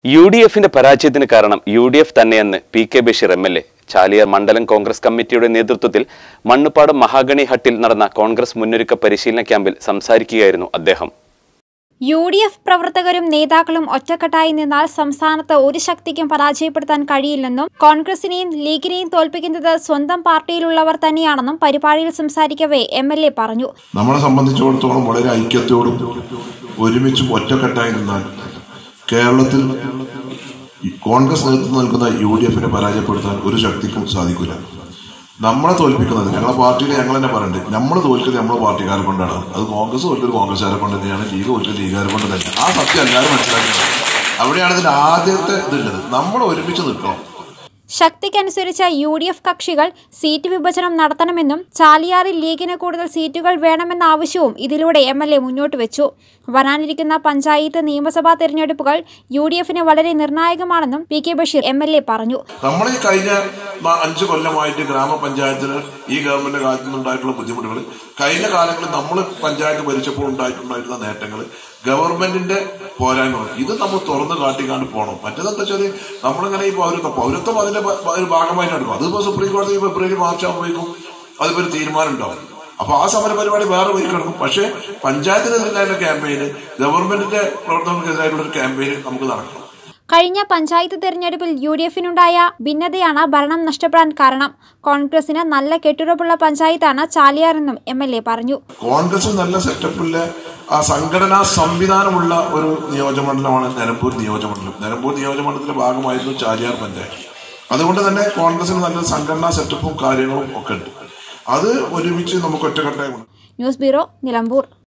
U D എഫിന്റെ പരാജയത്തിന് കാരണം യു ഡി എഫ് തന്നെയെന്ന് P K Basheer M L A Chaliyar മണ്ഡലം കോൺഗ്രസ് കമ്മിറ്റിയുടെ നേതൃത്വത്തിൽ മണ്ണുപ്പാട് മഹാഗണി ഹട്ടിൽ നടന്ന കോൺഗ്രസ് മുന്നൊരുക്ക പരിശീലന ക്യാമ്പിൽ സംസാരിക്കുകയായിരുന്നു അദ്ദേഹം യു ഡി എഫ് പ്രവർത്തകരും നേതാക്കളും ഒറ്റക്കെട്ടായി നിന്നാൽ സംസ്ഥാനത്ത് ഒരു ശക്തിക്കും പരാജയപ്പെടുത്താൻ കഴിയില്ലെന്നും കോൺഗ്രസിനെയും ലീഗിനെയും തോൽപ്പിക്കുന്നത് സ്വന്തം പാർട്ടിയിലുള്ളവർ തന്നെയാണെന്നും പരിപാടിയിൽ സംസാരിക്കവേ എം എൽ എ പറഞ്ഞു നമ്മളെ സംബന്ധിച്ചിടത്തോളം വളരെ ഐക്യത്തോടും ഒരുമിച്ചും ഒറ്റക്കെട്ടായി നിന്നാൽ കേരളത്തിൽ ഈ കോൺഗ്രസ് നേതൃത്വം നൽകുന്ന യു ഡി എഫിനെ പരാജയപ്പെടുത്താൻ ഒരു ശക്തിക്കും സാധിക്കില്ല നമ്മളെ തോൽപ്പിക്കുന്നത് ഞങ്ങളെ പാർട്ടിയിൽ ഞങ്ങൾ തന്നെ പറയുന്നുണ്ട് നമ്മൾ തോൽക്കുന്നത് നമ്മളെ പാർട്ടിക്കാരെ കൊണ്ടാണ് അത് കോൺഗ്രസ് തോൽക്കൽ കോൺഗ്രസ്സുകാരെ കൊണ്ട് തന്നെയാണ് ലീഗ് തോൽക്കൽ ലീഗുകാരെ കൊണ്ട് തന്നെയാണ് ആ സത്യം എല്ലാവരും മനസ്സിലാക്കുന്നത് അവിടെയാണ് ഇതിന്റെ ആദ്യത്തെ ഇതുള്ളത് നമ്മൾ ഒരുമിച്ച് നിൽക്കണം ശക്തിക്കനുസരിച്ച് യു ഡി എഫ് കക്ഷികൾ സീറ്റ് വിഭജനം നടത്തണമെന്നും ചാലിയാറിൽ ലീഗിന് കൂടുതൽ സീറ്റുകൾ വേണമെന്ന ആവശ്യവും ഇതിലൂടെ എം എൽ എ മുന്നോട്ട് വെച്ചു വരാനിരിക്കുന്ന പഞ്ചായത്ത് നിയമസഭാ തെരഞ്ഞെടുപ്പുകൾ യു ഡി എഫിന് വളരെ നിർണായകമാണെന്നും P K Basheer M L A പറഞ്ഞു നമ്മൾ ഈ കഴിഞ്ഞ മ- അഞ്ച് കൊല്ലമായിട്ട് ഗ്രാമപഞ്ചായത്തിന് ഈ ഗവൺമെന്റ് കാലത്ത് നിന്നുണ്ടായിട്ടുള്ള ബുദ്ധിമുട്ടുകൾ കഴിഞ്ഞ കാലങ്ങളിൽ നമ്മൾ പഞ്ചായത്ത് ഭരിച്ചപ്പോൾ ഉണ്ടായിട്ടുണ്ടായിരുന്ന നേട്ടങ്ങൾ ഗവൺമെന്റിന്റെ പോരായ്മകൾ ഇത് നമ്മൾ തുറന്നു കാട്ടിക്കാണ്ട് പോകണം മറ്റേതെന്താ വെച്ചാൽ നമ്മളിങ്ങനെ ഈ പൗരത്വം പൗരത്വം അതിന്റെ ഭ- ഒരു ഭാഗമായിട്ട് എടുക്കും അതിപ്പോ സുപ്രീം കോടതി ഫെബ്രുവരി മാർച്ച് ആകുമ്പോഴേക്കും അതിപ്പോ ഒരു തീരുമാനം ഉണ്ടാവും അപ്പൊ ആ സമര പരിപാടി വേറെ വഴി കിടക്കും പക്ഷേ പഞ്ചായത്തിനെതിരായിട്ടുള്ള ക്യാമ്പയിന് ഗവൺമെന്റിന്റെ പ്രവർത്തനങ്ങൾക്കെതിരായിട്ടുള്ള ഒരു ക്യാമ്പയിന് നമുക്ക് നടക്കണം കഴിഞ്ഞ പഞ്ചായത്ത് തെരഞ്ഞെടുപ്പിൽ യു ഡി എഫിനുണ്ടായ ഭിന്നതയാണ് ഭരണം നഷ്ടപ്പെടാൻ കാരണം കോൺഗ്രസിന് നല്ല കെട്ടുറപ്പുള്ള പഞ്ചായത്താണ് ചാലിയാറെന്നും എം എൽ എ പറഞ്ഞു കോൺഗ്രസ് നല്ല സെറ്റപ്പിലെ ആ സംഘടനാ സംവിധാനമുള്ള ഒരു നിയോജകമണ്ഡലമാണ് നിലമ്പൂർ നിയോജകമണ്ഡലം നിലമ്പൂർ നിയോജകമണ്ഡലത്തിന്റെ ഭാഗമായിരുന്നു ചാലിയാർ പഞ്ചായത്ത് അതുകൊണ്ട് തന്നെ കോൺഗ്രസിന് നല്ല സംഘടനാ സെറ്റപ്പും കാര്യങ്ങളും ഒക്കെ ഉണ്ട് അത് ഒരുമിച്ച് നമുക്ക് ഒറ്റക്കെട്ടായി കൊണ്ട് ന്യൂസ് ബ്യൂറോ നിലമ്പൂർ